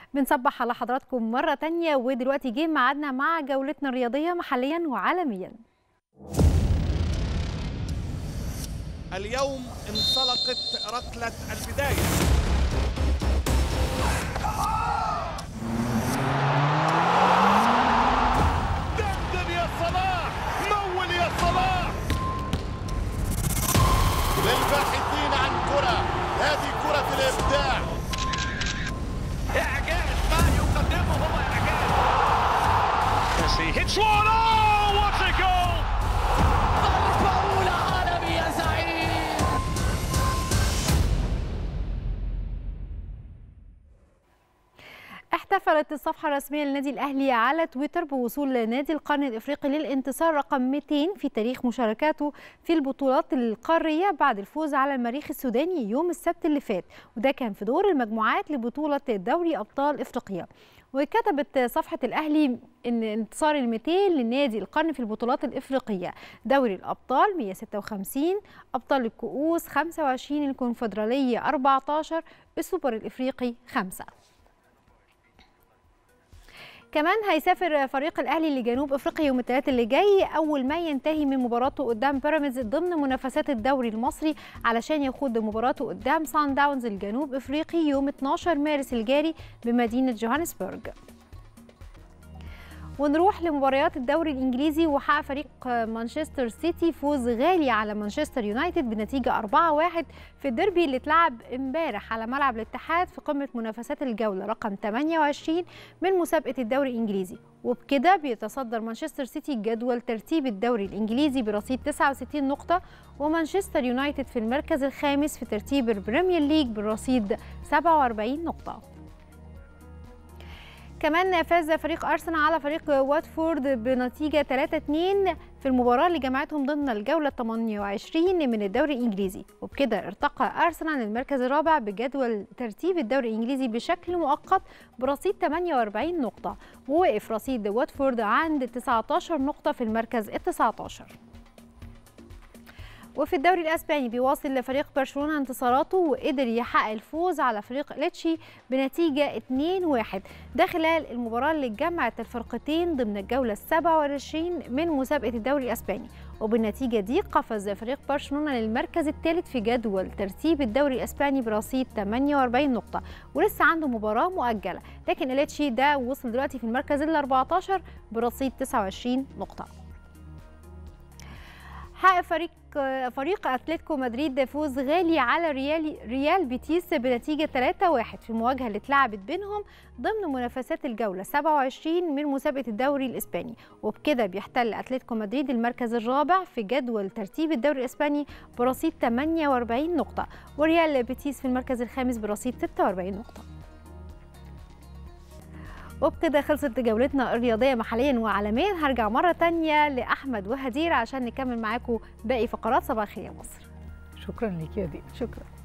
بنصبح على حضراتكم مرة تانية ودلوقتي جه ميعادنا مع جولتنا الرياضية محليا وعالميا اليوم انطلقت ركلة البداية دندن يا صلاح مول يا صلاح للباحثين عن كرة هذه كرة الإبداع إعجاز ما يقدمه هو إعجاز Messi hits one. Oh, what a goal! ضربة أولى عالمي يا زعيم احتفلت الصفحة الرسمية للنادي الأهلي على تويتر بوصول نادي القرن الإفريقي للانتصار رقم 200 في تاريخ مشاركاته في البطولات القارية بعد الفوز على المريخ السوداني يوم السبت اللي فات وده كان في دور المجموعات لبطولة دوري أبطال إفريقيا وكتبت صفحة الأهلي إن انتصار ال 200 لنادي القرن في البطولات الإفريقية دوري الأبطال 156 أبطال الكؤوس 25 الكونفدرالية 14 السوبر الإفريقي 5 كمان هيسافر فريق الاهلي لجنوب افريقيا يوم الثلاثاء اللي جاي اول ما ينتهي من مباراته قدام بيراميدز ضمن منافسات الدوري المصري علشان يخوض مباراته قدام سان داونز الجنوب افريقي يوم 12 مارس الجاري بمدينه جوهانسبرج ونروح لمباريات الدوري الانجليزي وحقق فريق مانشستر سيتي فوز غالي على مانشستر يونايتد بنتيجه 4-1 في الديربي اللي اتلعب امبارح على ملعب الاتحاد في قمه منافسات الجوله رقم 28 من مسابقه الدوري الانجليزي وبكده بيتصدر مانشستر سيتي جدول ترتيب الدوري الانجليزي برصيد 69 نقطه ومانشستر يونايتد في المركز الخامس في ترتيب البريمير ليج برصيد 47 نقطه كمان فاز فريق ارسنال على فريق واتفورد بنتيجه 3-2 في المباراه اللي جمعتهم ضمن الجوله 28 من الدوري الانجليزي وبكده ارتقى ارسنال للمركز الرابع بجدول ترتيب الدوري الانجليزي بشكل مؤقت برصيد 48 نقطه ووقف رصيد واتفورد عند 19 نقطه في المركز ال 19 وفي الدوري الاسباني بيواصل فريق برشلونه انتصاراته وقدر يحقق الفوز على فريق ليتشي بنتيجه 2-1 ده خلال المباراه اللي جمعت الفرقتين ضمن الجوله 27 من مسابقه الدوري الاسباني وبالنتيجه دي قفز فريق برشلونه للمركز الثالث في جدول ترتيب الدوري الاسباني برصيد 48 نقطه ولسه عنده مباراه مؤجله لكن ليتشي ده وصل دلوقتي في المركز ال 14 برصيد 29 نقطه حقق فريق فريق اتلتيكو مدريد فوز غالي على ريال ريال بيتيس بنتيجه 3-1 في المواجهه اللي اتلعبت بينهم ضمن منافسات الجوله 27 من مسابقه الدوري الاسباني وبكده بيحتل اتلتيكو مدريد المركز الرابع في جدول ترتيب الدوري الاسباني برصيد 48 نقطه وريال بيتيس في المركز الخامس برصيد 46 نقطه وبكده خلصت جولتنا الرياضية محليا وعالميا هرجع مرة تانية لأحمد وهدير عشان نكمل معاكم باقي فقرات صباح الخير يا مصر شكرا لك يا دي شكرا